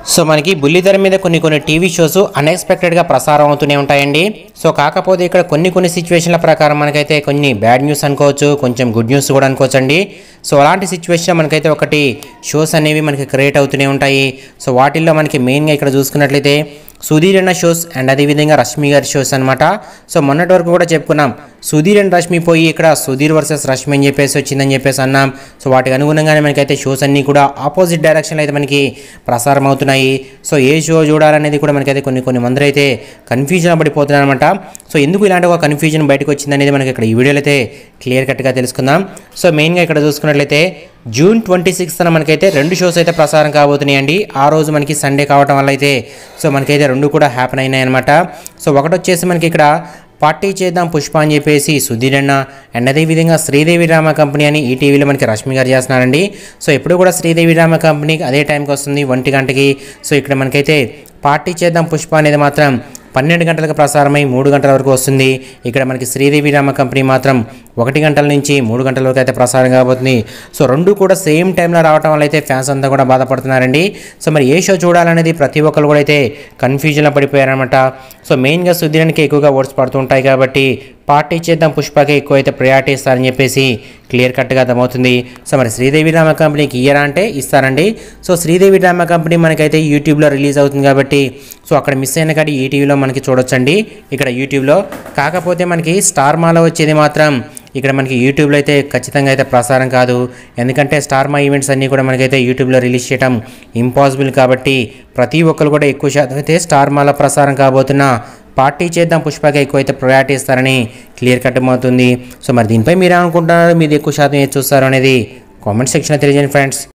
so మనకి బుల్లితెర మీద కొన్ని కొన్ని టీవీ షోస్ అన్ఎక్స్పెక్టెడ్గా ప్రసారం అవుతూనే ఉంటాయండి సో కాకపోతే ఇక్కడ కొన్ని కొన్ని సిచ్యువేషన్ల ప్రకారం మనకైతే కొన్ని బ్యాడ్ న్యూస్ అనుకోవచ్చు కొంచెం గుడ్ న్యూస్ కూడా అనుకోవచ్చండి సో అలాంటి సిచ్యువేషన్ మనకైతే ఒకటి షోస్ అనేవి మనకి క్రియేట్ అవుతూనే ఉంటాయి సో వాటిల్లో మనకి మెయిన్గా ఇక్కడ చూసుకున్నట్లయితే సుధీర్ అన్న షోస్ అండ్ అదేవిధంగా రష్మి గారి షోస్ అనమాట సో మొన్నటి వరకు కూడా చెప్పుకున్నాం సుధీర్ అండ్ రష్మి పోయి ఇక్కడ సుధీర్ వర్సెస్ రష్మి అని చెప్పేసి వచ్చిందని చెప్పేసి అన్నాం సో వాటికి అనుగుణంగానే మనకైతే షోస్ అన్నీ కూడా ఆపోజిట్ డైరెక్షన్లో అయితే మనకి ప్రసారం అవుతున్నాయి సో ఏ షో చూడాలనేది కూడా మనకైతే కొన్ని కొన్ని మంది అయితే కన్ఫ్యూజన్ పడిపోతున్నారు అనమాట సో ఎందుకు ఇలాంటి ఒక కన్ఫ్యూజన్ బయటకు వచ్చిందనేది మనకి ఇక్కడ ఈ వీడియోలో అయితే క్లియర్ కట్గా తెలుసుకుందాం సో మెయిన్గా ఇక్కడ చూసుకున్నట్లయితే జూన్ ట్వంటీ సిక్స్త్న మనకైతే రెండు షోస్ అయితే ప్రసారం కాబోతున్నాయండి ఆ రోజు మనకి సండే కావటం వల్ల అయితే సో మనకైతే రెండు కూడా హ్యాపీన్ అయినాయి అనమాట సో ఒకటి వచ్చేసి మనకి ఇక్కడ పార్టీ చేద్దాం పుష్ప అని చెప్పేసి సుధీర్ అన్న అండ్ అదేవిధంగా శ్రీదేవి రామ కంపెనీ అని ఈ టీవీలో మనకి రష్మి గారు చేస్తున్నారండి సో ఎప్పుడు కూడా శ్రీదేవి రామ కంపెనీ అదే టైంకి వస్తుంది ఒంటి గంటకి సో ఇక్కడ మనకైతే పార్టీ చేద్దాం పుష్ప అనేది మాత్రం పన్నెండు గంటలకు ప్రసారమై మూడు గంటల వరకు వస్తుంది ఇక్కడ మనకి శ్రీదేవి రామ కంపెనీ మాత్రం ఒకటి గంటల నుంచి మూడు గంటల వరకు అయితే ప్రసారం కాబోతుంది సో రెండు కూడా సేమ్ టైంలో రావడం వల్ల అయితే ఫ్యాన్స్ అంతా కూడా బాధపడుతున్నారండి సో మరి ఏ షో చూడాలనేది ప్రతి ఒక్కరు కూడా అయితే కన్ఫ్యూజన్లో పడిపోయారనమాట సో మెయిన్గా సుధీరానికి ఎక్కువగా ఓట్స్ పడుతుంటాయి కాబట్టి పార్టీ చేద్దాం పుష్పకి ఎక్కువ అయితే ప్రయారిటీ ఇస్తారని చెప్పేసి క్లియర్ కట్గా అర్థమవుతుంది సో మరి శ్రీదేవి రామ కంపెనీకి ఇయ్యరా అంటే ఇస్తారండి సో శ్రీదేవి రామ కంపెనీ మనకైతే యూట్యూబ్లో రిలీజ్ అవుతుంది కాబట్టి సో అక్కడ మిస్ అయిన కాడి ఈ టీవీలో మనకి చూడొచ్చండి ఇక్కడ యూట్యూబ్లో కాకపోతే మనకి స్టార్ మాలో వచ్చేది మాత్రం ఇక్కడ మనకి యూట్యూబ్లో అయితే ఖచ్చితంగా అయితే ప్రసారం కాదు ఎందుకంటే స్టార్ మా ఈవెంట్స్ అన్నీ కూడా మనకైతే యూట్యూబ్లో రిలీజ్ చేయడం ఇంపాసిబుల్ కాబట్టి ప్రతి ఒక్కరు కూడా ఎక్కువ శాతం అయితే స్టార్ మాలో ప్రసారం కాబోతున్న పార్టీ చేద్దాం పుష్పకి ఎక్కువ అయితే ప్రయారిటీ ఇస్తారని క్లియర్ కట్ అవుతుంది సో మరి దీనిపై మీరు ఏమనుకుంటున్నారు మీరు ఎక్కువ శాతం ఏది చూస్తారు అనేది కామెంట్ సెక్షన్లో తెలియజేయండి ఫ్రెండ్స్